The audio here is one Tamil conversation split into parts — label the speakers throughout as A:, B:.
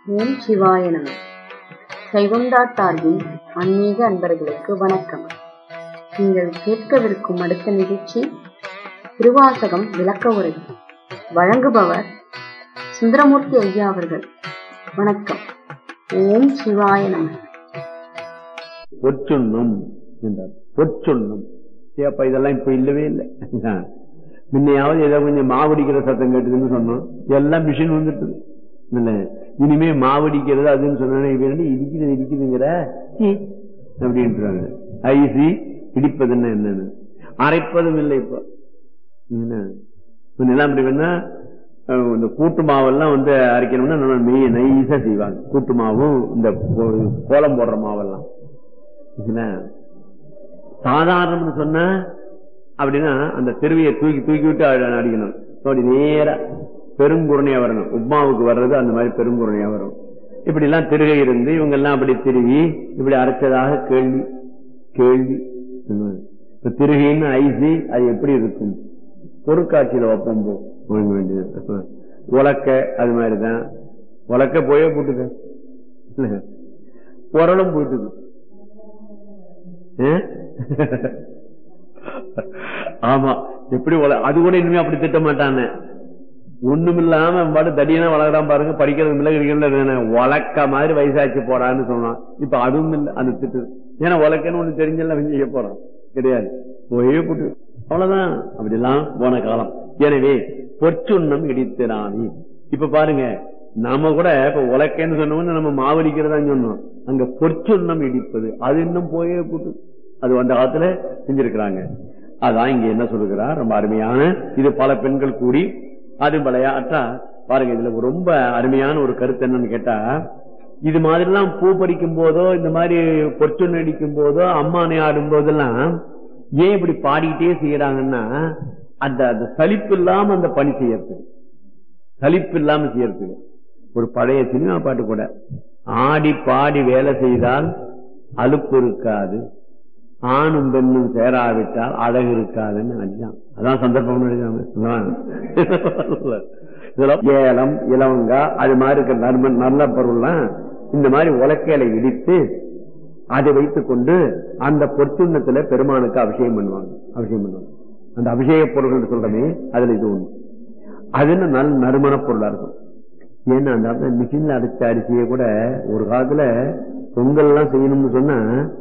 A: ஓம் சிவாய நம சைவம் டாட் டார்கின் ஆன்மீக அன்பர்களுக்கு வணக்கம் நீங்கள் கேட்கவிருக்கும் அடுத்த நிகழ்ச்சி திருவாசகம் விளக்க உரை வழங்குபவர் சுந்தரமூர்த்தி ஐயா அவர்கள் வணக்கம் ஓம் சிவாய நம
B: பொற்சுண்ணும் என்றார் பொற்சுண்ணும் ஏப்பா இதெல்லாம் இப்ப இல்லவே இல்லை முன்னையாவது ஏதோ கொஞ்சம் மாவடிக்கிற சத்தம் கேட்டுதுன்னு சொன்னோம் எல்லாம் மிஷின் வந்துட்டு இல்ல இனிமே மாவடிக்கிறது அதுன்னு சொன்னா இவன் இடிக்கிறது இடிக்குதுங்கிற சீ, அப்படின்றாங்க ஐசி இடிப்பதுன்னா என்னன்னு அரைப்பதும் இல்லை இப்போ என்ன முன்னெல்லாம் அப்படி வேணா அஹ், இந்த கூட்டு மாவெல்லாம் வந்து அரைக்கணும்னா நல்லா மெய் நைஸா செய்வாங்க கூட்டு மாவும் இந்த கோ- கோலம் போடுற மாவெல்லாம் என்ன? சாதாரணம்னு சொன்னா அப்படின்னா அந்த தெருவியை தூக்கி தூக்கி விட்டு அடி- அடிக்கணும் அப்படி நேரா பெருங்குருணையா வரணும் உப்மாவுக்கு வர்றது அந்த மாதிரி பெருங்குருணையா வரும் இப்படி எல்லாம் திருகை இருந்து இவங்க எல்லாம் அப்படி திருவி இப்படி அரைச்சதாக கேள்வி கேள்வி சொல்லுவாங்க. இப்ப திருகைன்னு ஐசி அது எப்படி இருக்கும் பொருட்காட்சியில வைப்போம் போ வாங்க வேண்டியது உலக்க அது மாதிரிதான் உலக்க போயே போட்டுக்க உரலும் போயிட்டுது ஏன்? ஆமா எப்படி உல- அது கூட இனிமே அப்படி திட்ட மாட்டானே ஒண்ணுமில்லாம பாட்டு தடியனா வளர்றான் பாருங்க படிக்கிறது இல்ல கிடைக்கிறது இல்ல உலக்க மாதிரி வயசாச்சு போறான்னு சொன்னான் இப்ப அதுவும் இல்ல அந்த திட்டு ஏன்னா உலக்கன்னு ஒண்ணு தெரிஞ்செல்லாம் செய்ய போறான் கிடையாது போயே போட்டு அவ்வளவுதான் அப்படிலாம் போன காலம் எனவே பொற்சுண்ணம் இடித்திராணி இப்ப பாருங்க நாம கூட இப்ப உலக்கன்னு சொன்னோம்னு நம்ம மாவடிக்கிறதா சொன்னோம் அங்க பொற்சுண்ணம் இடிப்பது அது இன்னும் போயே போட்டு அது அந்த காலத்துல செஞ்சிருக்கிறாங்க அதான் இங்க என்ன சொல்லுகிறார் ரொம்ப அருமையான இது பல பெண்கள் கூடி அது விளையாட்டா பாருங்க இதுல ரொம்ப அருமையான ஒரு கருத்து என்னன்னு கேட்டா இது மாதிரிலாம் பூ பறிக்கும் போதோ இந்த மாதிரி பொற்சொன்னு அடிக்கும் போதோ அம்மானை ஆடும் போதெல்லாம் ஏன் இப்படி பாடிக்கிட்டே செய்யறாங்கன்னா அந்த அந்த சலிப்பு இல்லாம அந்த பணி செய்யறதுக்கு சலிப்பு இல்லாம செய்யறதுக்கு ஒரு பழைய சினிமா பாட்டு கூட ஆடி பாடி வேலை செய்தால் அலுப்பு இருக்காது ஆணும் பெண்ணும் சேராவிட்டால் அழகு இருக்காதுன்னு அடிச்சான் அதான் சந்தர்ப்பம் எழுதாம இதெல்லாம் ஏலம் இலவங்கா அது மாதிரி இருக்கிற நர்ம நல்ல பொருள்லாம் இந்த மாதிரி உலக்கையில இடித்து அதை வைத்துக் கொண்டு அந்த பொற்சுண்ணத்துல பெருமானுக்கு அபிஷேகம் பண்ணுவாங்க அபிஷேகம் பண்ணுவாங்க அந்த அபிஷேக பொருள்கள் சொல்றமே அதுல இது ஒண்ணு அது என்ன நல் நறுமண பொருளா இருக்கும் ஏன்னா அந்த காலத்துல மிஷின்ல அடிச்ச அரிசியை கூட ஒரு காலத்துல பொங்கல் எல்லாம் செய்யணும்னு சொன்னா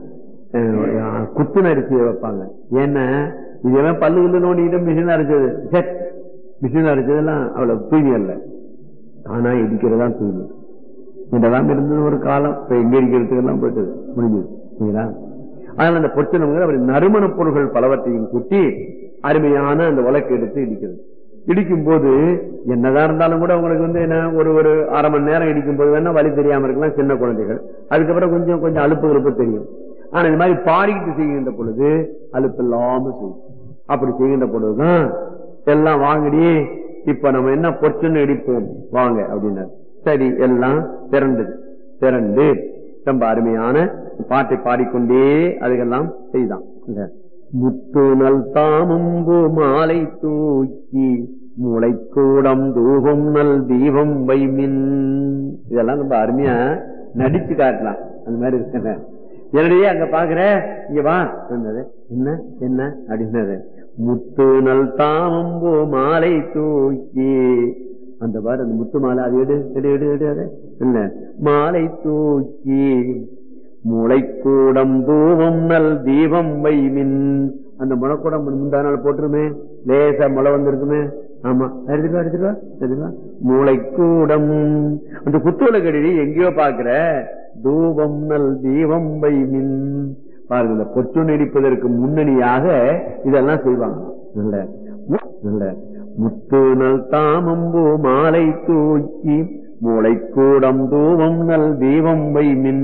B: அஹ், குத்துன அரிசியை வைப்பாங்க ஏன்னா இதெல்லாம் பல்லு கில்லு நோண்டிக்கிட்டு மிஷின் அரைச்சது செட் மிஷின் அரைச்சதெல்லாம் அவ்வளவு தூய்மை அல்ல ஆனா இடிக்கிறதா தூய்மை இதெல்லாம் இருந்தது ஒரு காலம் இப்ப எங்க இருக்கிறதுக்கெல்லாம் போயிட்டது முடிஞ்சது சரிங்களா அதனால அந்த பொச்சனவங்க அப்படி நறுமண பொருள்கள் பலவற்றையும் கூட்டி அருமையான அந்த உலக்கு எடுத்து இடிக்கிறது இடிக்கும் போது என்னதான் இருந்தாலும் கூட உங்களுக்கு வந்து என்ன ஒரு ஒரு அரை மணி நேரம் இடிக்கும் போது வேணா வழி தெரியாம இருக்கலாம் சின்ன குழந்தைகள் அதுக்கப்புறம் கொஞ்சம் கொஞ்சம் அலுப்பு அலுப்பு தெரியும் ஆனா இந்த மாதிரி பாடிக்கிட்டு செய்கின்ற பொழுது அலுப்பு இல்லாம செய்யும் அப்படி செய்கின்ற பொழுதுதான் எல்லாம் வாங்கடி இப்ப நம்ம என்ன பொச்சுன்னு இடிப்போம் வாங்க அப்படின்னாரு சரி எல்லாம் திரண்டது திரண்டு ரொம்ப அருமையான பாட்டை பாடிக்கொண்டே அதுக்கெல்லாம் செய்தான் இந்த முத்து நல் தாமும்பு மாலை தூக்கி முளைக்கூடம் தூபம் நல் தீபம் வைமின் இதெல்லாம் ரொம்ப அருமையா நடிச்சு காட்டலாம் அந்த மாதிரி இருக்குங்க என்னடையே அங்க பாக்குற இங்க வா என்னது என்ன என்ன அப்படின்னது முத்து நல் தாமம்போ மாலை தூக்கி அந்த பாரு அந்த முத்து மாலை அது எடு எடு எடு எடு அது என்ன மாலை தூக்கி முளைக்கூடம் தூவம் நல் தீபம் வைமின் அந்த முளைக்கூடம் முந்தா நாள் போட்டுருமே லேசா முளை வந்திருக்குமே ஆமா எடுத்துக்கோ எடுத்துக்கோ எடுத்துக்கோ மூளைக்கூடம் அந்த குத்துவலை கடி எங்கேயோ பாக்குற தூபம் நல் தீபம் வைமின் பாருங்க இந்த பொற்று நடிப்பதற்கு முன்னணியாக இதெல்லாம் செய்வாங்க நல்ல நல்ல முத்து நல் தாமம்பு மாலை தூக்கி மூளைக்கூடம் தூவம் நல் தீபம் வைமின்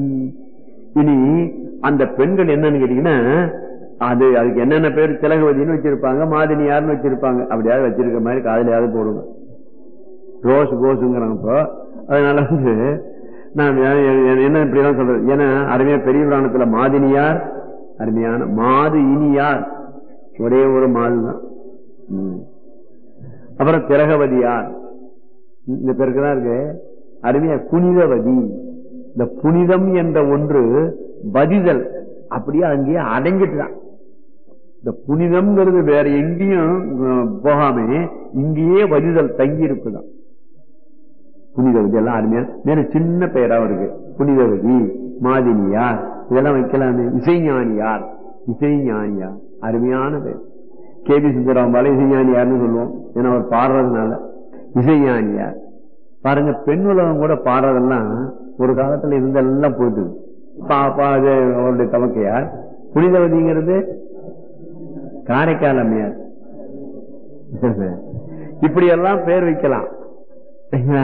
B: இனி அந்த பெண்கள் என்னன்னு கேட்டீங்கன்னா அது அதுக்கு என்னென்ன பேர் திலகவதினு வச்சிருப்பாங்க மாதினியார்னு வச்சிருப்பாங்க அப்படியாவது வச்சிருக்க மாதிரி காதலியாவது போடுங்க ரோஸ் கோஸுங்கிறாங்க இப்போ அதனால வந்து நான் எ- எ- என்ன இப்படி எல்லாம் சொல்றது ஏன்னா அருமையா பெரிய புராணத்துல மாதினியார் அருமையான மாது இனியார் ஒரே ஒரு மாது தான் ம். அப்புறம் திலகவதியார் இந்த பேருக்கு தான் இருக்கு அருமையா புனிதவதி இந்த புனிதம் என்ற ஒன்று வதிதல் அப்படியே அங்கேயே அடங்கிட்டுதான் இந்த புனிதம்ங்கிறது வேற எங்கேயும் அஹ், போகாம இங்கேயே வதிதல் தங்கி இருக்குதான் புனிதவதி எல்லாம் அருமையா மேல சின்ன பெயரா இருக்கு புனிதவதி மாதினியார் இதெல்லாம் வைக்கலாமே இசைஞானியார் இசைஞானியார் அருமையான பேர் கே பி சுந்தராம்பால இசைஞானியார்னு சொல்லுவோம் ஏன்னா அவர் பாடுறதுனால இசைஞானியார் பாருங்க பெண் உலகம் கூட பாடுறதெல்லாம் ஒரு காலத்துல இருந்தெல்லாம் போயிட்டு பா- பா- அது அவருடைய தமக்கையார் புனிதவதிங்கிறது காரைக்கால் அம்மையார் இப்படி எல்லாம் பேர் வைக்கலாம் சரிங்களா?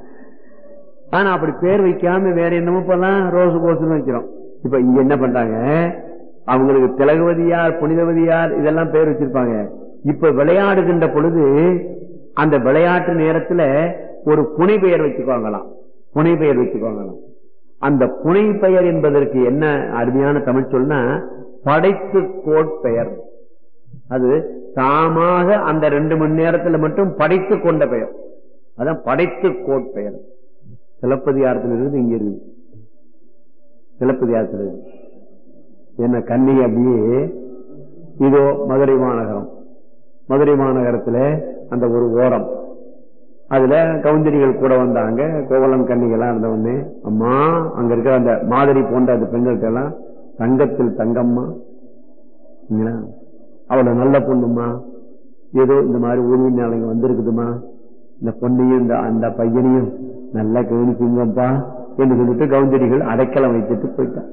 B: ஆனா அப்படி பேர் வைக்காம வேற என்னமோ இப்பெல்லாம் ரோசு கோசுன்னு வைக்கிறோம் இப்ப இங்க என்ன பண்றாங்க அவங்களுக்கு திலகவதியார் புனிதவதியார் இதெல்லாம் பேர் வச்சிருப்பாங்க இப்ப விளையாடுகின்ற பொழுது அந்த விளையாட்டு நேரத்துல ஒரு புனை பெயர் வச்சுக்குவாங்களாம் புனை பெயர் வச்சுக்குவாங்களாம் அந்த புனை பெயர் என்பதற்கு என்ன அருமையான தமிழ் சொல்னா படைத்து கோட்பெயர் அது தாமாக அந்த ரெண்டு மணி நேரத்துல மட்டும் படைத்து கொண்ட பெயர் அதான் படைத்து கோட்பெயர் சிலப்பதிகாரத்தில் இருந்து இங்க இருக்கு சிலப்பதிகாரத்தில் இருக்கு என்ன கன்னி அப்படியே இதோ மதுரை மாநகரம் மதுரை மாநகரத்துல அந்த ஒரு ஓரம் அதுல கவுந்தரிகள் கூட வந்தாங்க கோவலன் கன்னிகள்லாம் இருந்த உடனே அம்மா அங்க இருக்கிற அந்த மாதிரி போன்ற அந்த பெண்கள்ட்ட எல்லாம் தங்கத்தில் தங்கம்மா சரிங்களா? அவளை நல்ல பொண்ணுமா ஏதோ இந்த மாதிரி ஊர்வின் நாளைங்க வந்திருக்குதுமா இந்த பொண்ணையும் இந்த அந்த பையனையும் நல்லா கவனிக்குங்கப்பா என்று சொல்லிட்டு கவுந்தரிகள் அடைக்கலம் வைத்துட்டு போயிட்டான்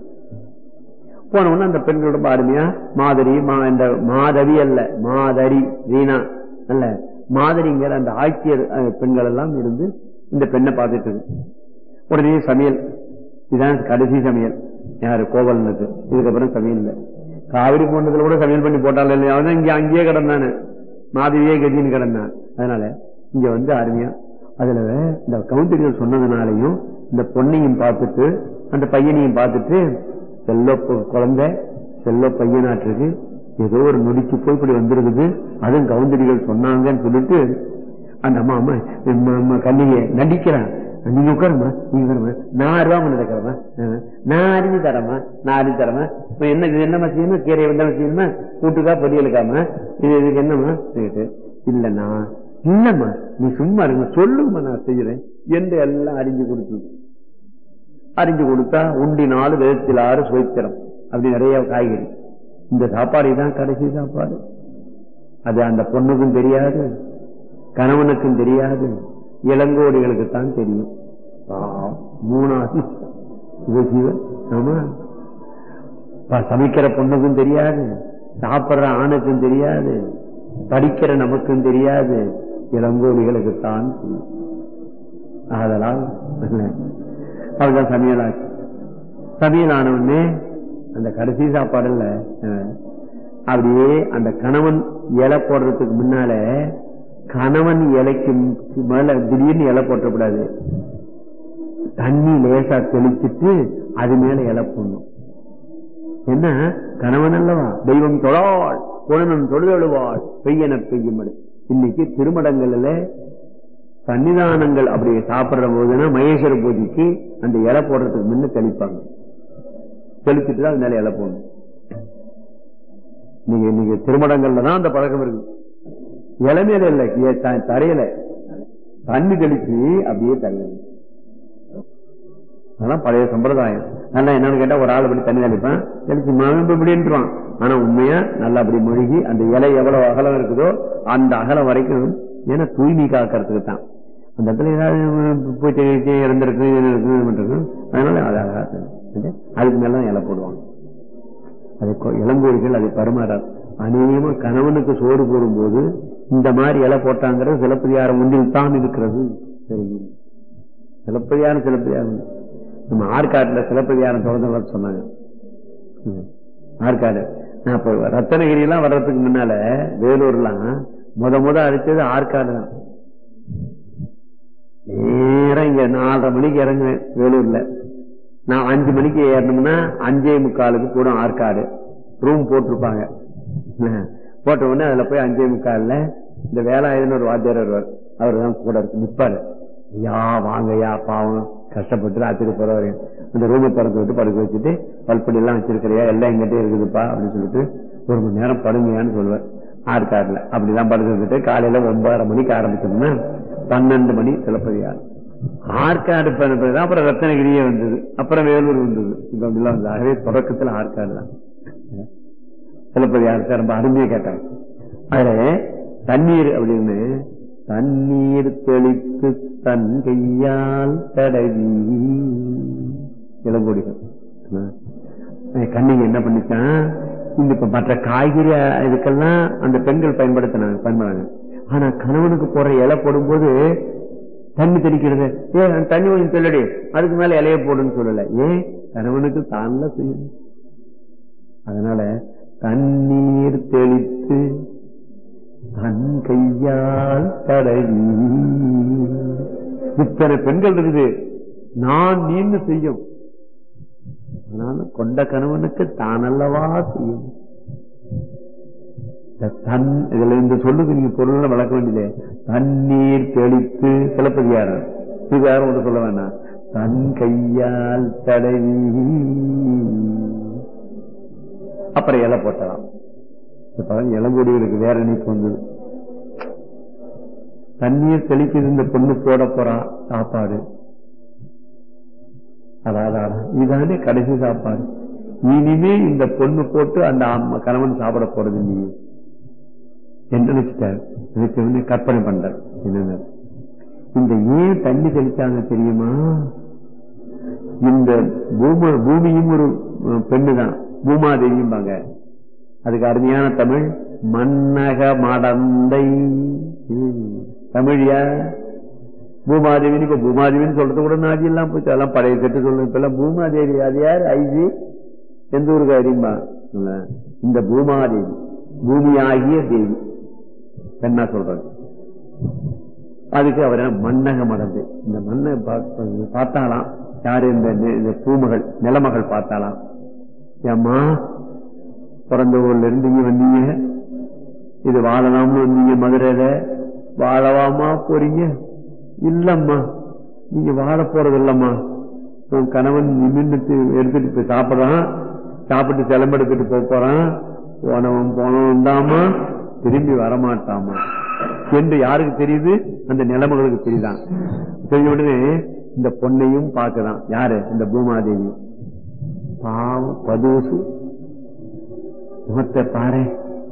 B: போன உடனே அந்த பெண்கள் ரொம்ப அருமையா மாதரி மா- இந்த மாதவி அல்ல மாதரி வீணா அல்ல மாதிரிங்கிற அந்த ஆட்சியர் அஹ், பெண்கள் எல்லாம் இருந்து இந்த பெண்ணை பார்த்துட்டு இருக்கு உடனே சமையல் இதான் கடைசி சமையல் யாரு கோவலனுக்கு இதுக்கப்புறம் சமையல் இல்லை காவிரி போனதுல கூட சமையல் பண்ணி போட்டால இல்லையா அவன் இங்க அங்கேயே கிடந்தானு மாதிரியே கதின்னு கிடந்தான் அதனால இங்க வந்து அருமையா அதுல இந்த கவுண்டர்கள் சொன்னதுனாலையும் இந்த பொண்ணையும் பார்த்துட்டு அந்த பையனையும் பார்த்துட்டு செல்ல பொ- குழந்தை செல்ல பையனாட்டிருக்கு ஏதோ ஒரு நொடிக்கு போய் இப்படி வந்திருக்குது அதுவும் கவுந்தடிகள் சொன்னாங்கன்னு சொல்லிட்டு அந்த அம்மா அம்மா அம்மா, அம்மா கண்ணிகை நடிக்கிறான் நீங்க உட்காருமா நீங்க உட்காருமா நான் அருவாம நடக்கிறமா நான் அறிஞ்சு தரமா நான் அறிஞ்சு தரமா இப்ப என்ன இது என்னமா செய்யணும் கீரை வந்தாலும் செய்யணுமா கூட்டுக்கா பொரியலுக்காம இது இதுக்கு என்னமா கேட்டு இல்லண்ணா இல்லம்மா நீ சும்மா இருங்க சொல்லுங்கம்மா நான் செய்யறேன் என்று எல்லாம் அறிஞ்சு கொடுத்தது அறிஞ்சு கொடுத்தா உண்டினாலு விதத்தில் ஆறு சுவைத்திரம் அப்படி நிறைய காய்கறி இந்த சாப்பாடு தான் கடைசி சாப்பாடு அது அந்த பொண்ணுக்கும் தெரியாது கணவனுக்கும் தெரியாது இளங்கோடிகளுக்கு தான் தெரியும் பாவம், மூணாவது சிவ சிவ ஆமா ப- சமைக்கிற பொண்ணுக்கும் தெரியாது சாப்பிடுற ஆணுக்கும் தெரியாது படிக்கிற நமக்கும் தெரியாது இளங்கோடிகளுக்கு தான் தெரியும் அதனால் அவர்தான் சமையலாச்சு சமையல் ஆன உடனே அந்த கடைசி சாப்பாடுல அஹ், அப்படியே அந்த கணவன் இலை போடுறதுக்கு முன்னால கணவன் இலைக்கு மேல திடீர்னு இலை போட்டக்கூடாது தண்ணி லேசா தெளிச்சிட்டு அது மேல இலை போடணும் என்ன கணவன் அல்லவா தெய்வம் தொழாள் குணனன் தொழுதழுவாள் பெய்யன பெய்யும் மழை. இன்னைக்கு திருமடங்கள்ல சன்னிதானங்கள் அப்படி சாப்பிடுற போதுன்னா மகேஸ்வர பூஜைக்கு அந்த இலை போடுறதுக்கு முன்ன தெளிப்பாங்க தெளிச்சிட்டு தான் அது மேல இலை போடணும் நீங்க இன்னைக்கு திருமடங்கள்ல தான் அந்த பழக்கம் இருக்கு இலை மேல இல்ல ஏ, த- தரையில தண்ணி தெளிச்சு அப்படியே தரையில அதெல்லாம் பழைய சம்பிரதாயம் நல்லா என்னன்னு கேட்டா ஒரு ஆள் அப்படி தண்ணி தெளிப்பான் தெளிச்சு மகன் இப்படின்றான் ஆனா உண்மையா நல்லா அப்படி மொழிகி அந்த இலை எவ்வளவு அகலம் இருக்குதோ அந்த அகலம் வரைக்கும் ஏன்னா தூய்மை காக்கிறதுக்கு தான் அந்த இடத்துல ஏதாவது பூச்சி கீச்சி இறந்திருக்கு இது இருக்கு, இது இருக்கு. அதனால அது அழகா தெரியும். அதுக்கு மேல தான் இலை போடுவாங்க அதை கொ- இளங்கோடிகள் அதை பரிமாறார் அநேகமா கணவனுக்கு சோறு போடும்போது இந்த மாதிரி இலை போட்டாங்கிறது சிலப்பதிகாரம் ஒன்றில் தான் இருக்கிறது சரிங்க சிலப்பதிகாரம் சிலப்பதிகாரம் நம்ம ஆற்காட்டுல சிலப்பதிகாரம் தொடர்ந்து சொன்னாங்க ம். ஆற்காடு நான் இப்ப ரத்தனகிரி எல்லாம் வர்றதுக்கு முன்னால வேலூர்லாம் முத முத அடிச்சது ஆற்காடு தான் நேரம் இங்க நாலரை மணிக்கு இறங்குவேன் வேலூர்ல நான் அஞ்சு மணிக்கு ஏறணும்னா அஞ்சே முக்காலுக்கு கூட ஆற்காடு ரூம் போட்டிருப்பாங்க என்ன, போட்ட உடனே அதுல போய் அஞ்சே முக்கால்ல இந்த வேலாயுதன் ஒரு வாத்தியார் வருவார் அவர் தான் கூட இருக்கு நிப்பாரு ஐயா வாங்கய்யா பாவம் கஷ்டப்பட்டு ராத்திரி போறவரு அந்த ரூமை திறந்து விட்டு படுக்க வச்சுட்டு பல்படி எல்லாம் வச்சிருக்கிறியா எல்லாம் எங்கிட்டே இருக்குதுப்பா அப்படின்னு சொல்லிட்டு ஒரு மணி நேரம் படுங்கயான்னு சொல்லுவேன் ஆற்காடுல அப்படிதான் படுக்க வச்சுட்டு காலையில ஒன்பதரை மணிக்கு ஆரம்பிச்சோம்னா பன்னெண்டு மணி சிலப்பதிகாரம் ஆற்காடு தான் அப்புறம் ரத்னகிரியே வந்தது அப்புறம் வேலூர் வந்தது இப்ப அப்படிலாம் வந்தது ஆகவே தொடக்கத்துல ஆற்காடு தான் சிலப்பதிகாரத்தை ரொம்ப அருமையா கேட்டாங்க அதுல தண்ணீர் அப்படின்னு தண்ணீர் தெளித்து தன் கையால் தடவி இளங்கோடிகள் கண்ணிங்க என்ன பண்ணிச்சான் இந்த இப்ப மற்ற காய்கறி இதுக்கெல்லாம் அந்த பெண்கள் பயன்படுத்தினாங்க பயன்படுறாங்க ஆனா கணவனுக்கு போற இலை போடும்போது தண்ணி தெளிக்கிறது ஏ தண்ணி கொஞ்சம் தெல்லடி அதுக்கு மேல இலைய போடுன்னு சொல்லல ஏன் கணவனுக்கு தான்ல செய்யணும் அதனால தண்ணீர் தெளித்து தன் கையால் தடவி இத்தனை பெண்கள் இருக்குது நான் நீன்னு செய்யும் அதனால கொண்ட கணவனுக்கு தானல்லவா செய்யும் தன் இதுல இந்த சொல்லுக்கு நீங்க பொருள் வளர்க்க வேண்டியது தண்ணீர் தெளித்து சிலப்பதிகாரம் இது யாரும் ஒன்று சொல்ல வேணாம் தன் கையால் தடவி அப்புறம் இலை போட்டலாம் இளங்கூடிகளுக்கு வேற நீக்கு வந்தது தண்ணீர் தெளிக்குது இந்த பொண்ணு போட போறா சாப்பாடு அதான் இதானே கடைசி சாப்பாடு இனிமே இந்த பொண்ணு போட்டு அந்த கணவன் சாப்பிட போறது நீ என்று நினைச்சிட்டார் நினைச்சவனே கற்பனை பண்றார் என்ன இந்த ஏன் தண்ணி தெளிச்சாங்க தெரியுமா இந்த பூம பூமியும் ஒரு பெண்ணு தான் பூமாதேவியும்பாங்க அதுக்கு அருமையான தமிழ் மன்னக மடந்தை தமிழியா பூமாதேவின்னு இப்ப பூமாதேவின்னு சொல்றது கூட நாதி எல்லாம் போச்சு அதெல்லாம் பழைய கட்டு சொல்லணும் இப்ப எல்லாம் பூமாதேவி அது யார் ஐஜி எந்த ஊருக்கு அறியுமா இந்த பூமாதேவி பூமியாகிய தேவி என்ன சொல்றது அதுக்கு அவர் மன்னக மடந்து இந்த மண்ணை பார்த்தாலாம் யாரு இந்த பூமகள் நிலமகள் பார்த்தாலாம் ஏம்மா பிறந்த ஊர்ல இருந்து இங்க வந்தீங்க இது வாழலாம்னு வந்தீங்க மதுரையில வாழவாமா போறீங்க இல்லம்மா நீங்க வாழ போறது இல்லம்மா உன் கணவன் நிமிர்ந்துட்டு எடுத்துட்டு போய் சாப்பிடறான் சாப்பிட்டு சிலம்பெடுத்துட்டு போக போறான் போனவன் போனவன் தாமா திரும்பி வரமாட்டாமா என்று யாருக்கு தெரியுது அந்த நிலைமைகளுக்கு தெரியுதான் தெரிஞ்ச உடனே இந்த பொண்ணையும் பார்க்கதான் யாரு இந்த பூமாதேவி பாவம் பதுசு முகத்தை பாரு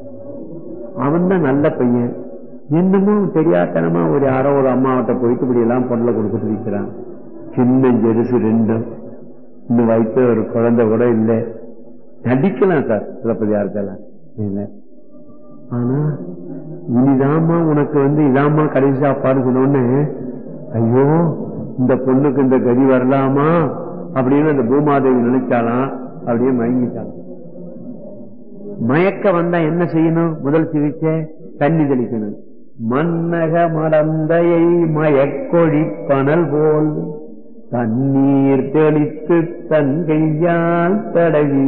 B: அவன் தான் நல்ல பையன் என்னமோ தெரியாதனமா ஒரு யாரோ ஒரு அம்மாவட்ட போயிட்டு இப்படி எல்லாம் பொருளை கொடுத்துட்டு இருக்கிறான் சின்ன ஜெருசு ரெண்டும் இன்னும் வைத்த ஒரு குழந்தை கூட இல்லை நடிக்கலாம் சார் சிலப்பதிகாரத்தெல்லாம் இல்ல ஆனா இனிதாமா உனக்கு வந்து இதாமா கடைசி சாப்பாடு சொன்னோன்னு ஐயோ இந்த பொண்ணுக்கு இந்த கதி வரலாமா அப்படின்னு அந்த பூமாதேவி நினைச்சாலாம் அப்படியே மயங்கிட்டாங்க மயக்க வந்தா என்ன செய்யணும் முதல் சிகிச்சை தண்ணி தெளிக்கணும் மன்னக மடந்தையை மயக்கொழி பனல் போல் தண்ணீர் தெளித்து தன் கையால் தடவி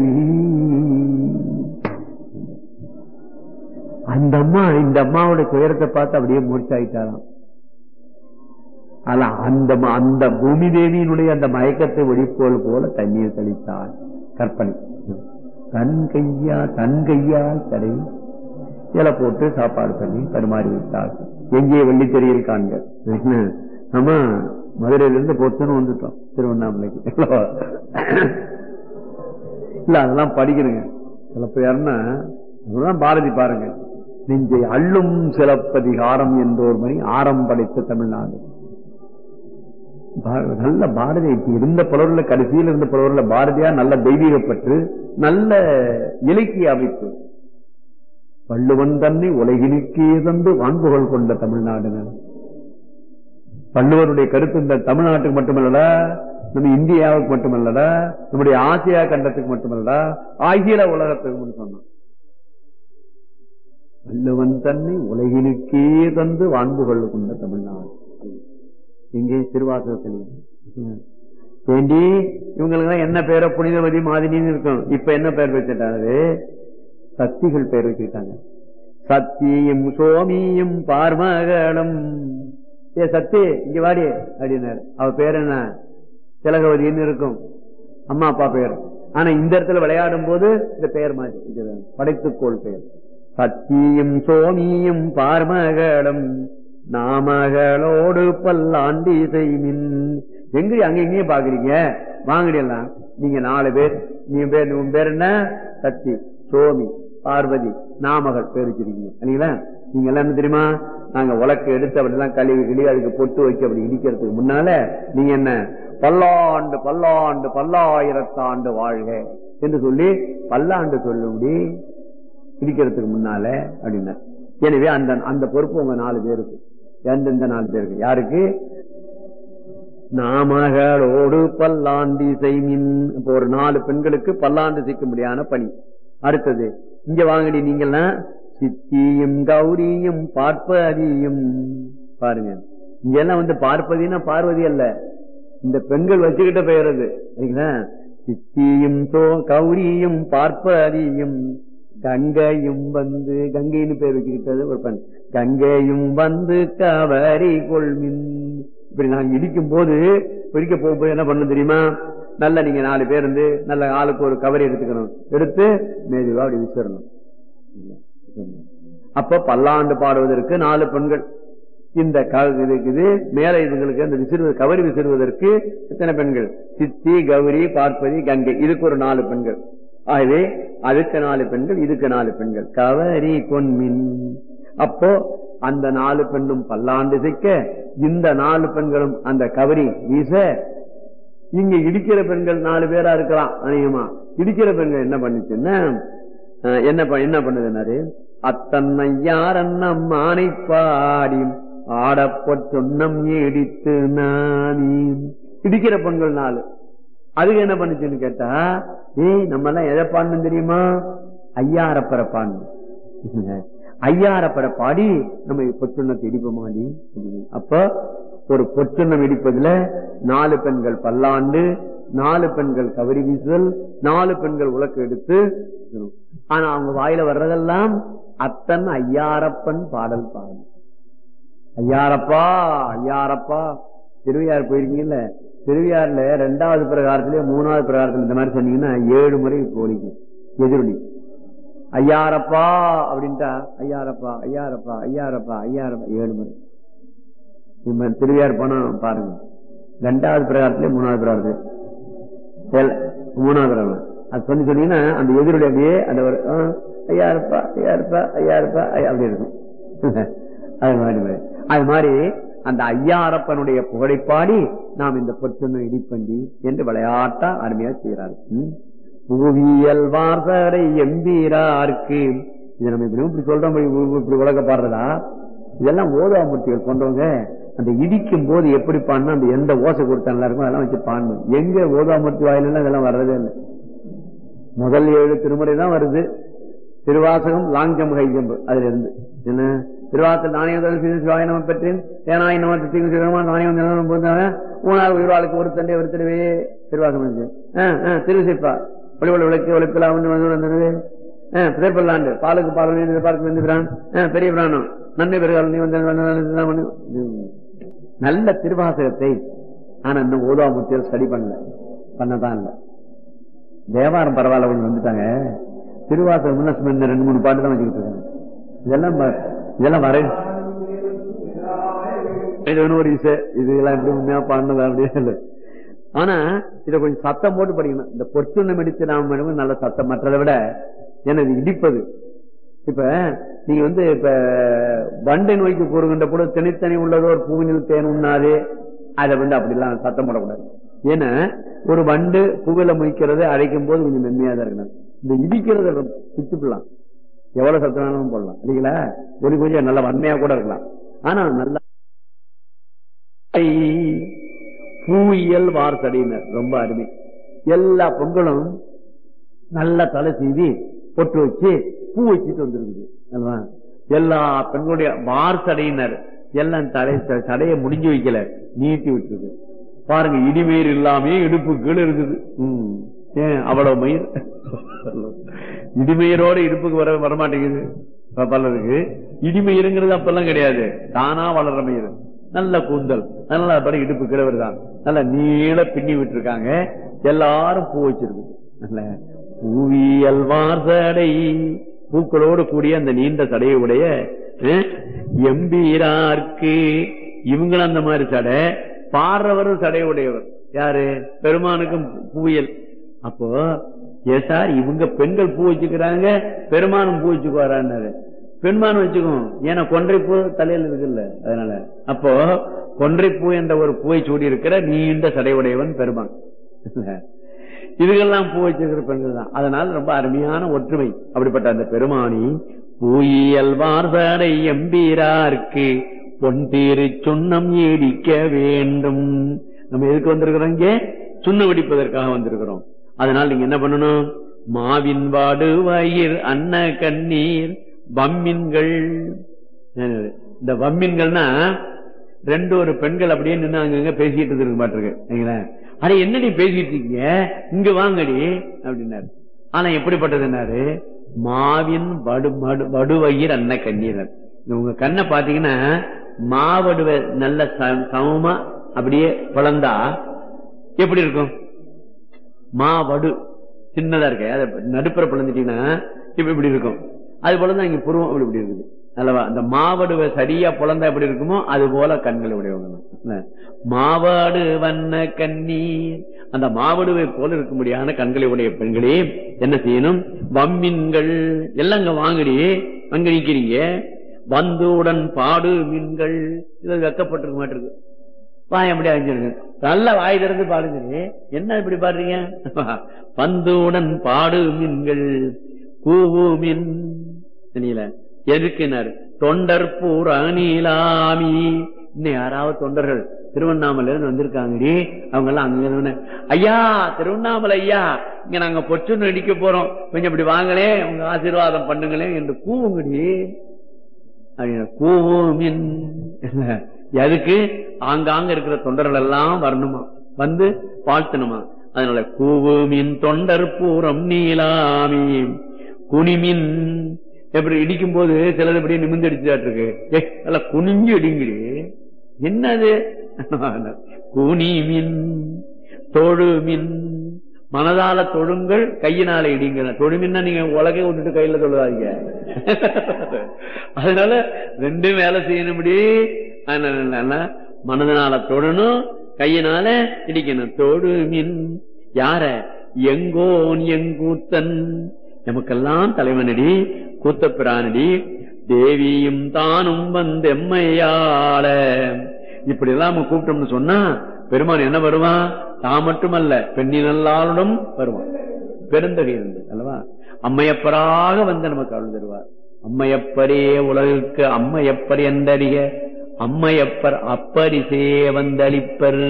B: அந்த அம்மா இந்த அம்மாவோட துயரத்தை பார்த்து அப்படியே மூர்ச்சாயிட்டாராம் ஆனா அந்த அந்த பூமி தேவியினுடைய அந்த மயக்கத்தை ஒழிப்போல் போல தண்ணீர் தெளித்தாள் கற்பனை தன் கையா தன் கையால் தடவி இலை போட்டு சாப்பாடு பண்ணி பரிமாறி விட்டாள் எங்கே வெள்ளித்தெறியில் காண்க ஆமா மதுரையிலிருந்து பொத்துன்னு வந்துட்டோம் திருவண்ணாமலைக்கு இல்ல அதெல்லாம் படிக்கணுங்க சிலப்ப யாருன்னா பாரதி பாருங்க நெஞ்சை அள்ளும் சிலப்பதிகாரம் என்றோர் மணி ஆரம் படைத்த தமிழ்நாடு நல்ல பாரதி இருந்த புலவர்ல கடைசியில் இருந்த புலவர்ல பாரதியா நல்ல தெய்வீகப்பற்று நல்ல இலக்கிய அமைப்பு வள்ளுவன் தன்னை உலகினுக்கே தந்து வான்புகள் கொண்ட தமிழ்நாடு வள்ளுவருடைய கருத்து இந்த தமிழ்நாட்டுக்கு மட்டுமல்லடா நம்ம இந்தியாவுக்கு மட்டுமல்லடா நம்முடைய ஆசியா கண்டத்துக்கு மட்டுமல்லடா ஆகிய உலகத்துக்கு சொன்னோம் வள்ளுவன் தன்னை உலகினுக்கே தந்து வான்புகள் கொண்ட தமிழ்நாடு இங்கே திருவாசகத்தில் ஏண்டி இவங்களுக்கு என்ன பேரோ புனிதவதி மாதினின்னு இருக்கும் இப்ப என்ன பேர் வச்சுட்டாரு சக்திகள் பேர் வச்சுக்கிட்டாங்க சத்தியும் சோமியும் பார்மகளும் ஏ சத்தி இங்க வாடி அப்படின்னாரு அவ பேர் என்ன திலகவதின்னு இருக்கும் அம்மா அப்பா பெயர் ஆனா இந்த இடத்துல விளையாடும் போது இந்த பெயர் மாதிரி படைத்துக்கோள் பெயர் சத்தியும் சோமியும் பார்மகளும் நாமகளோடு பல்லாண்டி செய்மின் எங்க அங்க இங்கேயும் பாக்குறீங்க வாங்கடி எல்லாம் நீங்க நாலு பேர் நீ பேர் உன் பேர் என்ன சக்தி சோமி பார்வதி நாமகள் பேர் வச்சிருக்கீங்க இல்லைங்களா நீங்க எல்லாம் என்ன தெரியுமா நாங்க உலக்கு எடுத்து அப்படிலாம் கழுவி கிளி அதுக்கு பொட்டு வைக்க அப்படி இடிக்கிறதுக்கு முன்னால நீங்க என்ன பல்லாண்டு பல்லாண்டு பல்லாயிரத்தாண்டு வாழ்க என்று சொல்லி பல்லாண்டு சொல்லும்படி இடிக்கிறதுக்கு முன்னால அப்படின்னா எனவே அந்த அந்த பொறுப்பு உங்க நாலு பேருக்கு எந்தெந்த நாலு பேருக்கு யாருக்கு நாமகளோடு பல்லாண்டி செய்மின் இப்போ ஒரு நாலு பெண்களுக்கு பல்லாண்டு செய்யும்படியான பணி அடுத்தது இங்க வாங்கடி நீங்கெல்லாம் சித்தியும் கௌரியும் பார்ப்பதியும் பாருங்க இங்க எல்லாம் வந்து பார்ப்பதினா பார்வதி அல்ல இந்த பெண்கள் வச்சுக்கிட்ட பெயர் அது சரிங்களா சித்தியும் தோ கௌரியும் பார்ப்பதியும் கங்கையும் வந்து கங்கைன்னு பேர் வச்சுக்கிட்டது ஒரு பெண் கங்கையும் வந்து கவரி கொள்மின் இப்படி நாங்க இடிக்கும் போது பிடிக்க போகும்போது என்ன பண்ணணும் தெரியுமா நல்ல நீங்க நாலு பேர் இருந்து நல்ல ஆளுக்கு ஒரு கவரி எடுத்துக்கணும் எடுத்து மேதுவா அப்படி விசிறணும் அப்ப பல்லாண்டு பாடுவதற்கு நாலு பெண்கள் இந்த இது மேல இவங்களுக்கு அந்த விசிறுவது கவரி விசிறுவதற்கு எத்தனை பெண்கள் சித்தி கௌரி பார்ப்பதி கங்கை இதுக்கு ஒரு நாலு பெண்கள் ஆகவே அதுக்கு நாலு பெண்கள் இதுக்கு நாலு பெண்கள் கவரி கொன்மின் அப்போ அந்த நாலு பெண்ணும் பல்லாண்டு சிக்க இந்த நாலு பெண்களும் அந்த கவரி வீச இங்க இடிக்கிற பெண்கள் நாலு பேரா இருக்கலாம் அநேகமா இடிக்கிற பெண்கள் என்ன பண்ணுச்சுன்னா என்ன என்ன பண்ணுதுனாரு அத்தன்னை யார் அண்ணம் மானை பாடி ஆடப்பொன்னம் இடித்து நானி இடிக்கிற பெண்கள் நாலு அதுக்கு என்ன பண்ணுச்சுன்னு கேட்டா ஏய் நம்ம எல்லாம் எதை பாடணும் தெரியுமா ஐயாரப்பரை பாடணும் ஐயாரப்பரை பாடி நம்ம பொற்றுண்ணத்தை இடிப்போமாடி அப்ப ஒரு பொற்றுண்ணம் இடிப்பதுல நாலு பெண்கள் பல்லாண்டு நாலு பெண்கள் கவரி வீசுதல் நாலு பெண்கள் உலக்கு எடுத்து ஆனா அவங்க வாயில வர்றதெல்லாம் அத்தன் ஐயாரப்பன் பாடல் பாடல் ஐயாரப்பா ஐயாரப்பா திருவையார் போயிருக்கீங்கல்ல திருவையாறுல ரெண்டாவது பிரகாரத்திலே மூணாவது பிரகாரத்துல இந்த மாதிரி சொன்னீங்கன்னா ஏழு முறை போலிக்கும் எதிரொலி ஐயாரப்பா அப்படின்ட்டா ஐயாரப்பா ஐயாரப்பா ஐயாரப்பா ஐயாரப்பா ஏழு முறை திருவையார் போனா பாருங்க ரெண்டாவது பிரகாரத்திலே மூணாவது பிரகாரத்துல மூணாவது பிரகாரம் அது சொல்லி சொன்னீங்கன்னா அந்த எதிரொலி அப்படியே அந்த ஒரு ஐயாரப்பா ஐயாரப்பா ஐயாரப்பா அப்படி இருக்கும் அது மாதிரி அது மாதிரி அந்த ஐயாரப்பனுடைய புகழைப்பாடி நாம் இந்த பொற்றுமை இடிப்பண்டி என்று விளையாட்டா அருமையா செய்கிறார் புவியல் வாசரை எம்பீராருக்கு இதை நம்ம இப்படி இப்படி சொல்றோம் இப்படி உலக பாடுறதா இதெல்லாம் ஓதாமூர்த்திகள் போன்றவங்க அந்த இடிக்கும் போது எப்படி பாடணும் அந்த எந்த ஓசை கொடுத்தா நல்லா இருக்கும் அதெல்லாம் வச்சு பாடணும் எங்க ஓதாமூர்த்தி வாயிலாம் இதெல்லாம் வர்றதே இல்லை முதல் ஏழு திருமுறை தான் வருது Thiruvasagam long jump high jump அதுல இருந்து என்ன திருவாசல் நாணயம் சிவாய நம்ம பெற்றேன் ஏனாய் நம்ம திங்க சிவமா நாணயம் மூணாவது உயிர்வாளுக்கு ஒரு தண்டை ஒரு திருவே திருவாசகம் திருவிசைப்பா ஒளிவள விளக்கு ஒளிப்பிலா வந்தனவே பிறப்பல்லாண்டு பாலுக்கு பால் பார்க்க வந்து பிரான் பெரிய பிராணம் நன்மை பெருகால் நீ வந்து நல்ல திருவாசகத்தை ஆனா இன்னும் ஓதாமுத்தியில் ஸ்டடி பண்ணல பண்ணதான் இல்லை தேவாரம் பரவாயில்ல ஒண்ணு வந்துட்டாங்க திருவாசகம் முன்ன இந்த ரெண்டு மூணு பாட்டு தான் வச்சுக்கிட்டு இருக்காங்க இதெல்லாம் இதெல்லாம் வர இது ஒரு இசை இது எல்லாம் எப்படி உண்மையா பாடினதா அப்படின்னு ஆனா இத கொஞ்சம் சத்தம் போட்டு படிக்கணும் இந்த பொற்சுண்ணம் அடித்து நாம நல்ல சத்தம் மற்றதை விட எனது இடிப்பது இப்ப நீங்க வந்து இப்ப வண்டை நோய்க்கு கூறுகின்ற கூட தனித்தனி உள்ளதோர் பூவினில் தேன் உண்ணாதே அதை வந்து அப்படிலாம் சத்தம் போடக்கூடாது ஏன்னா ஒரு வண்டு பூவில முய்க்கிறது அழைக்கும் போது கொஞ்சம் மென்மையா தான் இருக்கணும் இந்த இடிக்கிறத பிச்சுப்பிடலாம் எவ்வளவு சத்தம் வேணாலும் போடலாம் இல்லைங்களா ஒளி கொஞ்சம் நல்ல வன்மையா கூட இருக்கலாம் ஆனா நல்லா பூவியல் வார்த்தடியினர் ரொம்ப அருமை எல்லா பெண்களும் நல்ல தலை செய்தி பொட்டு வச்சு பூ வச்சுட்டு வந்திருக்குது அல்லவா எல்லா பெண்களுடைய வார்த்தடையினர் எல்லாம் தலை தடையை முடிஞ்சு வைக்கல நீட்டி விட்டுருக்கு பாருங்க இடிமயிர் இல்லாமே இடுப்பு கீழே இருக்குது உம் ஏன் அவ்வளவு மயிர் இடிமயிரோட இடுப்புக்கு வர வரமாட்டேங்குது பலருக்கு இடிமயிருங்கிறது அப்பெல்லாம் கிடையாது தானா வளர்ற மயிர் நல்ல கூந்தல் நல்ல படம் இடுப்பு கிழவர் தான் நல்ல நீள பின்னி விட்டுருக்காங்க எல்லாரும் பூ வச்சிருக்கு நல்ல பூவியல் வார்சடை பூக்களோடு கூடிய அந்த நீண்ட சடையை உடைய அஹ், எம்பீரார்க்கு இவங்களும் அந்த மாதிரி சடை பாடுறவரும் சடை உடையவர் யாரு பெருமானுக்கும் பூவியல் அப்போ ஏ சார் இவங்க பெண்கள் பூ வச்சுக்கிறாங்க பெருமானும் பூ வச்சுக்குவாரான்னாரு பெண்மான் வச்சுக்கும் ஏன்னா கொன்றை பூ தலையில இருக்குல்ல அதனால அப்போ கொன்றை பூ என்ற ஒரு பூவை சூடி இருக்கிற நீண்ட சடையுடையவன் பெருமான் இதுக்கெல்லாம் பூ வச்சிருக்கிற பெண்கள் தான் அதனால ரொம்ப அருமையான ஒற்றுமை அப்படிப்பட்ட அந்த பெருமானி பூயியல் வார்சடை எம்பீரார்க்கு பொன் தீரு சுண்ணம் ஏடிக்க வேண்டும் நம்ம எதுக்கு வந்திருக்கிறோம் இங்கே சுண்ணம் வெடிப்பதற்காக வந்திருக்கிறோம் அதனால நீங்க என்ன பண்ணணும் மாவின் வாடு வயிர் அன்ன கண்ணீர் வம்மின்கள் இந்த வம்மின்கள்னா ரெண்டு ஒரு பெண்கள் அப்படியே நின்று அங்கங்க பேசிட்டு இருக்க மாட்டிருக்கு அட என்னடி பேசிட்டு இருக்கீங்க இங்க வாங்கடி அப்படின்னாரு ஆனா எப்படிப்பட்டதுன்னாரு மாவின் வடு மடு வடுவயிர் அன்ன கண்ணீரர் உங்க கண்ணை பாத்தீங்கன்னா மாவடுவ நல்ல ச- சமமா அப்படியே பிளந்தா எப்படி இருக்கும் மாவடு சின்னதா இருக்கு அதை நடுப்புற பிளந்துட்டீங்கன்னா இப்ப இப்படி இருக்கும் அது போலதான் இங்க புருவம் அப்படி இப்படி இருக்குது அல்லவா அந்த மாவடுவை சரியா புலந்தா எப்படி இருக்குமோ அது போல கண்கள் உடையவங்க தான். என்ன? மாவாடு வண்ண கண்ணீர் அந்த மாவடுவை போல இருக்க முடியாத கண்களை உடைய பெண்களே என்ன செய்யணும் வம்மின்கள் எல்லாம் அங்க வாங்கடி அங்க நிக்கிறீங்க வந்துடன் பாடு மீன்கள் இது வெக்கப்பட்டிருக்க மாட்டிருக்கு வாய் அப்படி அழிஞ்சிருக்கு நல்ல வாய் திறந்து பாடுங்க என்ன இப்படி பாடுறீங்க பந்துடன் பாடு மீன்கள் கூவு மின் தெரியல எதுக்குனாரு தொண்டர் பூராணிலாமி இன்னும் யாராவது தொண்டர்கள் திருவண்ணாமலை இருந்து வந்திருக்காங்கடி அவங்க எல்லாம் அங்க இருந்து ஐயா திருவண்ணாமலை ஐயா இங்க நாங்க பொச்சுன்னு நடிக்க போறோம் கொஞ்சம் இப்படி வாங்களே உங்க ஆசீர்வாதம் பண்ணுங்களே என்று கூவுங்கடி அப்படின்னா, கூவுமின் எதுக்கு ஆங்காங்க இருக்கிற தொண்டர்கள் எல்லாம் வரணுமா வந்து வாழ்த்தணுமா அதனால கூவுமின் தொண்டர் பூரம் நீலாமி குனிமின் எப்படி இடிக்கும் போது சிலது இப்படியே நிமிந்து அடிச்சுட்டு இருக்கு ஏ நல்லா குனிஞ்சு இடிங்கடி என்னது குனிமின் தொழுமின் மனதால தொழுங்கள் கையினால இடிங்க தொழுமின்னா நீங்க உலகை விட்டுட்டு கையில தொழுதாதீங்க அதனால ரெண்டும் வேலை செய்யணும்படி அதனால மனதனால தொடணும் கையினால இடிக்கணும் தொழுமின் யார எங்கோன் எங்கூத்தன் நமக்கெல்லாம் தலைவனடி கூத்தப்பிரானடி தேவியும் தானும் வந்தெம்மையாள இப்படி எல்லாம் நம்ம கூப்பிட்டோம்னு சொன்னா பெருமான் என்ன வருவான் தான் மட்டுமல்ல பெண்ணினல்லாருடன் வருவான் பெருந்தகை இருந்து அல்லவா அம்மையப்பராக வந்து நமக்கு அருள் தருவார் அம்மையப்பரே உலகுக்கு அம்மையப்பர் என்றறிக அம்மையப்பர் அப்பரிசே வந்தளிப்பர்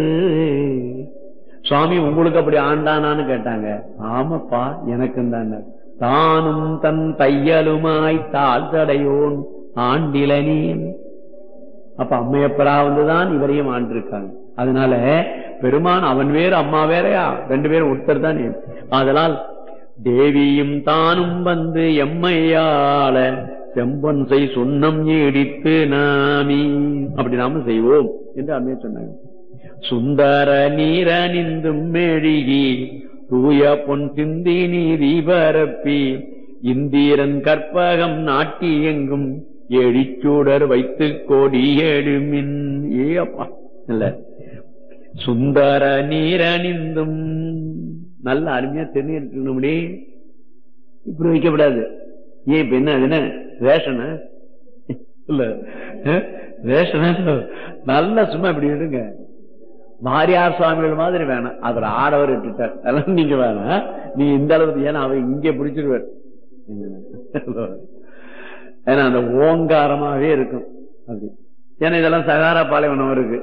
B: சுவாமி உங்களுக்கு அப்படி ஆண்டானான்னு கேட்டாங்க ஆமாப்பா எனக்கும் தான் தானும் தன் தையலுமாய் தாழ் தடையோன் ஆண்டிலனேன் அப்ப அம்மையப்பரா வந்துதான் இவரையும் ஆண்டிருக்காங்க அதனால பெருமான் அவன் வேறு அம்மா வேறையா ரெண்டு பேரும் ஒருத்தர் தானே அதனால் தேவியும் தானும் வந்து எம்மையாள செம்பொன் செய் சுண்ணம் நீடித்து நாமி அப்படி நாம செய்வோம் என்று அம்மையா சொன்னாங்க சுந்தர நீரணிந்தும் மெழுகி தூய பொன் சிந்தி நீதி பரப்பி இந்திரன் கற்பகம் நாட்டி எங்கும் எழிச்சூடர் வைத்து கோடி எழுமின் ஏ அப்பா இல்ல சுந்தர நீரணிந்தும் நல்ல அருமையா தெரிஞ்சுக்கணும்டி இப்படி வைக்கப்படாது ஏன் இப்ப என்ன அது என்ன ரேஷனா இல்ல அஹ், ரேஷனா நல்ல சும்மா இப்படி விடுங்க மாரியார் சுவாமிகள் மாதிரி வேணாம் அவர் ஆடவர் விட்டுட்டார் அதெல்லாம் நீங்க வேணாம் நீங்க இந்த அளவுக்கு ஏன்னா அவர் இங்கே பிடிச்சிருவார் ஏன்னா அந்த ஓங்காரமாவே இருக்கும் அப்படி ஏன்னா இதெல்லாம் சகாரா பாலைவனம் இருக்கு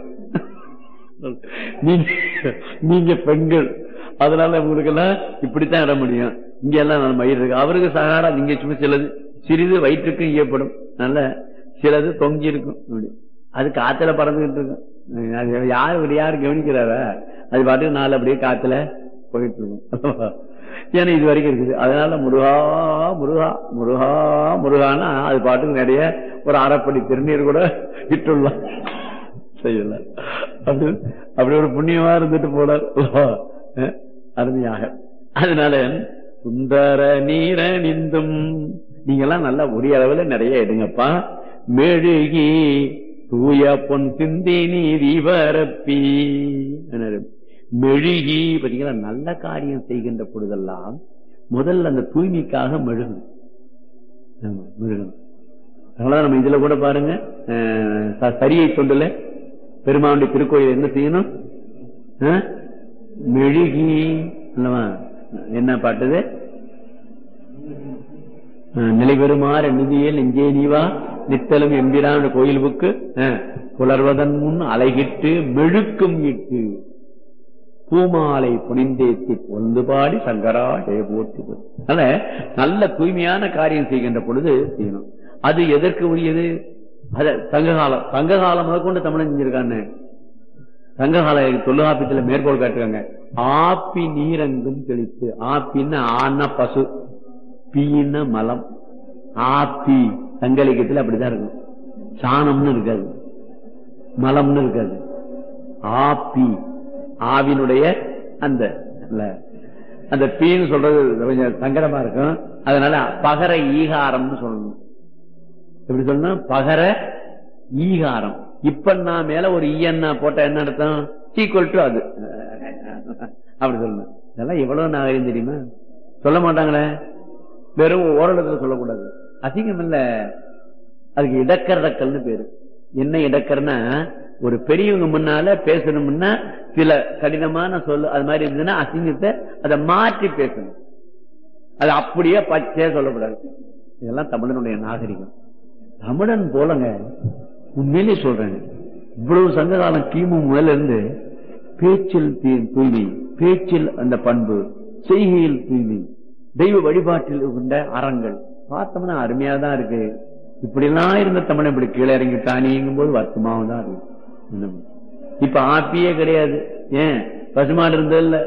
B: நீங்க நீங்க பெண்கள் அதனால உங்களுக்கு எல்லாம் இப்படித்தான் இட முடியும் இங்க எல்லாம் நல்ல மயிர் இருக்கு அவருக்கு சகாரா நீங்க சும்மா சிலது சிறிது வயிற்றுக்கு ஈயப்படும் நல்ல சிலது தொங்கி இருக்கும் அப்படி அது காத்துல பறந்துகிட்டு இருக்கும் அது யாரு ஒரு யாரு கவனிக்கிறாரா அது பாட்டுக்கு நாலு அப்படியே காத்துல போயிட்டு இருக்கும் ஏன்னா இது வரைக்கும் இருக்குது அதனால முருகா முருகா முருகா முருகானா அது பாட்டுக்கு நிறைய ஒரு அரைப்படி திருநீர் கூட இட்டுள்ளலாம் செய்யல அப்படி அப்படி ஒரு புண்ணியமா இருந்துட்டு போனார் அஹ், அருமையாக அதனால சுந்தர நீரணிந்தும் நீங்கெல்லாம் நல்லா உரிய அளவுல நிறைய எடுங்கப்பா மெழுகி தூய பொன் சிந்தி நீதி வரப்பி என்னது? மெழுகி பாத்தீங்களா நல்ல காரியம் செய்கின்ற பொழுதெல்லாம் முதல்ல அந்த தூய்மைக்காக மெழுகணும் ஆமா, மெழுகணும் அதனால நம்ம இதுல கூட பாருங்க அஹ், ச- சரியை தொண்டுல பெருமானுடைய திருக்கோயில் என்ன செய்யணும் அஹ்? மெழுகி அல்லவா என்ன பாட்டுது அஹ், நிலைபெறுமாறு நிதியில் நெஞ்சே நீவா நித்தலும் எம்பிரான் கோயில் புக்கு அஹ், புலர்வதன் முன் அலைகிட்டு மெழுக்கும் இட்டு பூமாலை புனிந்தேத்தி பொந்து பாடி சங்கரா ஜெய போற்றி போற்றி. அதனால நல்ல தூய்மையான காரியம் செய்கின்ற பொழுது செய்யணும் அது எதற்கு உரியது அத சங்ககாலம் சங்ககாலம் முதற்கொண்டு தமிழன் செஞ்சிருக்கான்னு சங்ககால தொல்காப்பியத்துல மேற்கோள் காட்டுறாங்க ஆப்பி நீரங்கும் தெளித்து ஆப்பின்னா ஆன பசு பீன மலம் ஆப்பி சங்கலிக்கத்துல அப்படிதான் இருக்கும் சாணம்னு இருக்காது மலம்னு இருக்காது ஆப்பி ஆவினுடைய அந்த இல்ல, அந்த பீன்னு சொல்றது கொஞ்சம் சங்கடமா இருக்கும் அதனால பகர ஈகாரம்னு சொல்லணும் எப்படி சொல்லணும் பகர ஈகாரம் இப்ப நான் மேல ஒரு ஈயன்னா போட்ட என்ன அர்த்தம் ஈக்குவல் டு அது அப்படி சொல்லணும் இதெல்லாம் எவ்வளவு நாகரிகம் தெரியுமா சொல்ல மாட்டாங்களே வெறும் ஓரளத்துல சொல்லக்கூடாது அசிங்கம் இல்ல அதுக்கு இடக்கரடக்கல்னு பேரு என்ன இடக்கர்னா ஒரு பெரியவங்க முன்னால பேசணும்னா சில கடினமான சொல்லு அது மாதிரி இருந்ததுன்னா அசிங்கத்தை அதை மாற்றி பேசணும் அது அப்படியே பச்சையா சொல்லக்கூடாது இதெல்லாம் தமிழனுடைய நாகரிகம் தமிழன் போலங்க உண்மையிலே சொல்றேன் இவ்வளவு சங்ககாலம் கிமு முதல்ல இருந்து பேச்சில் தீ- தூய்மை பேச்சில் அந்த பண்பு செய்கையில் தூய்மை தெய்வ வழிபாட்டில் இருக்கின்ற அறங்கள் பார்த்தோம்னா அருமையா தான் இருக்கு இப்படி எல்லாம் இருந்த தமிழன் இப்படி கீழே இறங்கிட்டானிங்கும் போது வருத்தமாவும் தான் இருக்கு இன்னும். இப்ப ஆப்பியே கிடையாது ஏன் பசுமாடு இருந்தது இல்ல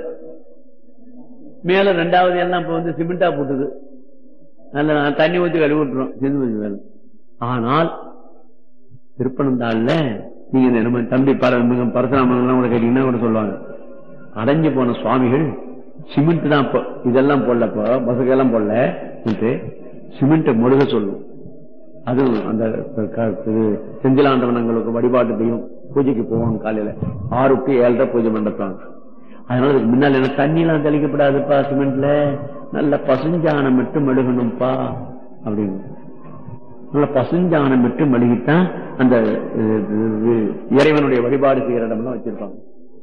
B: மேல ரெண்டாவது எல்லாம் இப்ப வந்து சிமெண்டா போட்டுது அதுல நான் தண்ணி ஊத்தி கழுவி விட்டுறோம் சிந்து கொஞ்சம் வேலை ஆனால் திருப்பனந்தாள்ல நீங்க இந்த நம்ம தம்பி பர பரசுராமன் எல்லாம் கூட கேட்டீங்கன்னா கூட சொல்லுவாங்க அடைஞ்சு போன சுவாமிகள் சிமெண்ட் தான் இப்போ இதெல்லாம் போடலப்போ பசுக்கெல்லாம் போடல சிமெண்ட்டை முழுக சொல்லும் அதுவும் அந்த க- இது செந்திலாண்டவனங்களுக்கு வழிபாட்டு தெய்வம் பூஜைக்கு போவாங்க காலையில ஆறு டு ஏழரை பூஜை பண்ணப்பாங்க அதனால அதுக்கு முன்னால என்ன தண்ணி எல்லாம் தெளிக்கப்படாதுப்பா சிமெண்ட்ல நல்ல பசுஞ்சாணம் மட்டும் மெழுகணும்ப்பா அப்படின்னு நல்ல பசுஞ்சாணம் மட்டும் மெழுகித்தான் அந்த இது, இது, இறைவனுடைய வழிபாடு செய்யற இடம்லாம் வச்சிருப்பாங்க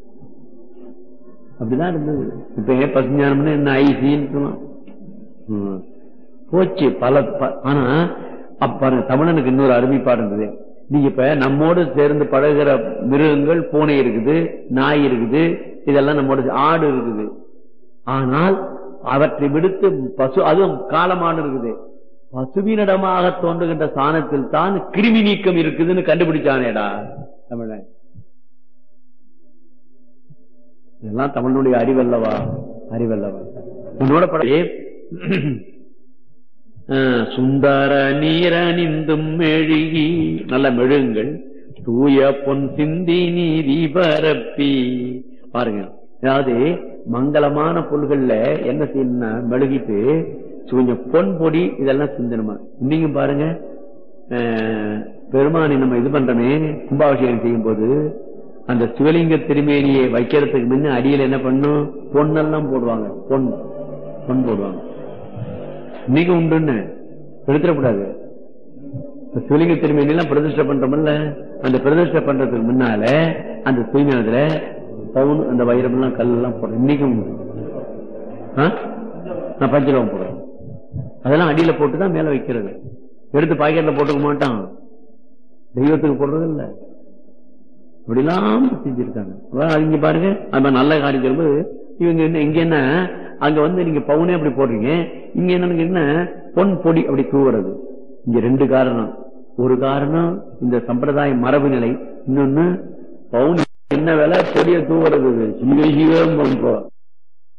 B: அப்படிதான் இருந்தது இப்ப ஏன் பசுஞ்சானம்னு என்ன ஐசின்னு போச்சு பல ப- ஆனா அப்ப தமிழனுக்கு இன்னொரு அருமைப்பாடு இருந்தது நீங்க இப்ப நம்மோடு சேர்ந்து பழகுற மிருகங்கள் பூனை இருக்குது நாய் இருக்குது இதெல்லாம் நம்மோட ஆடு இருக்குது ஆனால் அவற்றை விடுத்து பசு அதுவும் காலமாடு இருக்குது பசுவினிடமாக தோன்றுகின்ற சாணத்தில் தான் கிருமி நீக்கம் இருக்குதுன்னு கண்டுபிடிச்சானேடா தமிழன் இதெல்லாம் தமிழனுடைய அறிவல்லவா அறிவல்லவா உன்னோட பழைய சுந்தர நீரணிந்தும் மெழுகி நல்ல மெழுகுங்கள் தூய பொன் சிந்தி நீதி பரப்பி பாருங்க அதாவது மங்களமான பொருள்கள்ல என்ன செய்யணும்னா மெழுகிட்டு கொஞ்சம் பொன் பொடி இதெல்லாம் சிந்தணுமா நீங்க பாருங்க அஹ், பெருமானை நம்ம இது பண்றோமே கும்பாபிஷேகம் செய்யும் போது அந்த சிவலிங்க திருமேனியை வைக்கிறதுக்கு முன்ன அடியில் என்ன பண்ணும் பொன்னெல்லாம் போடுவாங்க பொன் பொன் போடுவாங்க இன்னைக்கு உண்டுன்னு எடுத்துடக்கூடாது இப்ப சிவலிங்க திருமேனிலாம் பிரதிஷ்டை பண்றோம்ல அந்த பிரதிஷ்டை பண்றதுக்கு முன்னால அந்த தூய்மையானதுல பவுன் அந்த வைரம் எல்லாம் கல் எல்லாம் போடுறோம் இன்னைக்கும் உண்டு. ஆ? நான் பஞ்சலவம் போடுறேன் அதெல்லாம் அடியில போட்டுதான் மேல வைக்கிறது எடுத்து பாக்கெட்ல போட்டுக்க மாட்டான் தெய்வத்துக்கு போடுறது இல்ல இப்படிலாம் செஞ்சிருக்காங்க அதான் இங்க பாருங்க அது மாதிரி நல்ல காரியம் சொல்லும்போது இவங்க என்ன இங்க என்ன அங்க வந்து நீங்க பவுனே அப்படி போடுறீங்க இங்க என்னன்னு என்ன பொன் பொடி அப்படி தூவுறது இங்க ரெண்டு காரணம் ஒரு காரணம் இந்த சம்பிரதாய மரபு நிலை இன்னொன்னு பவுன் என்ன வேலை பொடியை தூவுறது சிவ சிவம் பண்றோம்